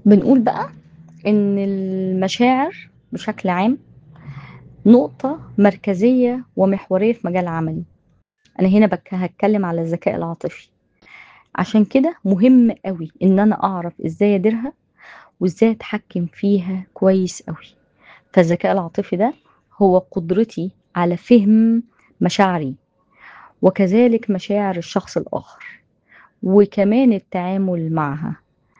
بنقول بقى إن المشاعر بشكل عام نقطة مركزية ومحورية في مجال عملي أنا هنا بك هاتكلم على الذكاء العاطفي عشان كده مهم أوي إن أنا أعرف إزاي أديرها وإزاي أتحكم فيها كويس أوي فالذكاء العاطفي ده هو قدرتي على فهم مشاعري وكذلك مشاعر الشخص الآخر وكمان التعامل معها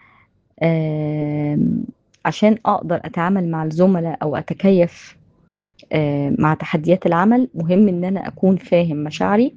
آم، عشان أقدر أتعامل مع الزملاء أو أتكيف آم، مع تحديات العمل مهم إن أنا أكون فاهم مشاعري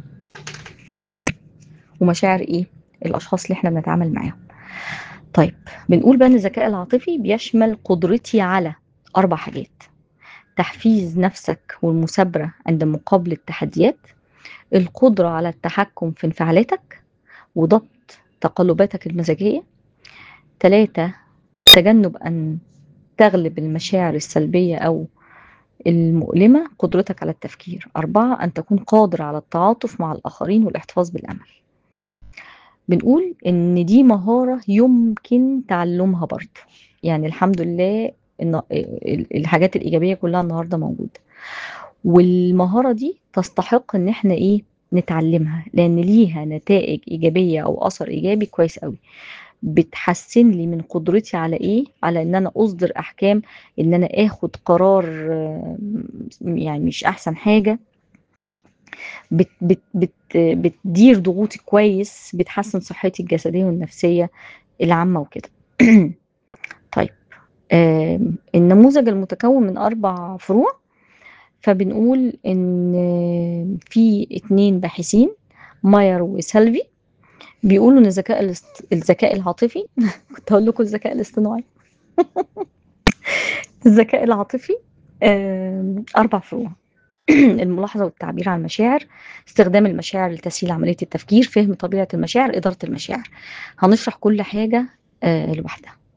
ومشاعر إيه الأشخاص اللي إحنا بنتعامل معاهم طيب بنقول بقى إن الذكاء العاطفي بيشمل قدرتي على أربع حاجات تحفيز نفسك والمثابرة عند مقابلة التحديات القدرة على التحكم في انفعالاتك وضبط تقلباتك المزاجية ثلاثة تجنب أن تغلب المشاعر السلبية أو المؤلمة قدرتك على التفكير أربعة أن تكون قادر على التعاطف مع الآخرين والاحتفاظ بالأمل بنقول إن دي مهارة يمكن تعلمها برضه يعني الحمد لله إن الحاجات الإيجابية كلها النهاردة موجودة والمهارة دي تستحق إن إحنا إيه نتعلمها لأن ليها نتائج إيجابية أو أثر إيجابي كويس قوي بتحسن لي من قدرتي على إيه على إن أنا أصدر أحكام إن أنا آخد قرار آه، يعني مش أحسن حاجة بت بت بت بتدير ضغوطي كويس بتحسن صحتي الجسدية والنفسية العامة وكده طيب آم، النموذج المتكون من أربع فروع فبنقول إن في اتنين باحثين ماير وسلفي بيقولوا إن الذكاء الاست... الذكاء العاطفي كنت هقول لكم الذكاء الاصطناعي الذكاء العاطفي آم، أربع فروع الملاحظة والتعبير عن المشاعر استخدام المشاعر لتسهيل عملية التفكير فهم طبيعة المشاعر إدارة المشاعر هنشرح كل حاجة آه، لوحدها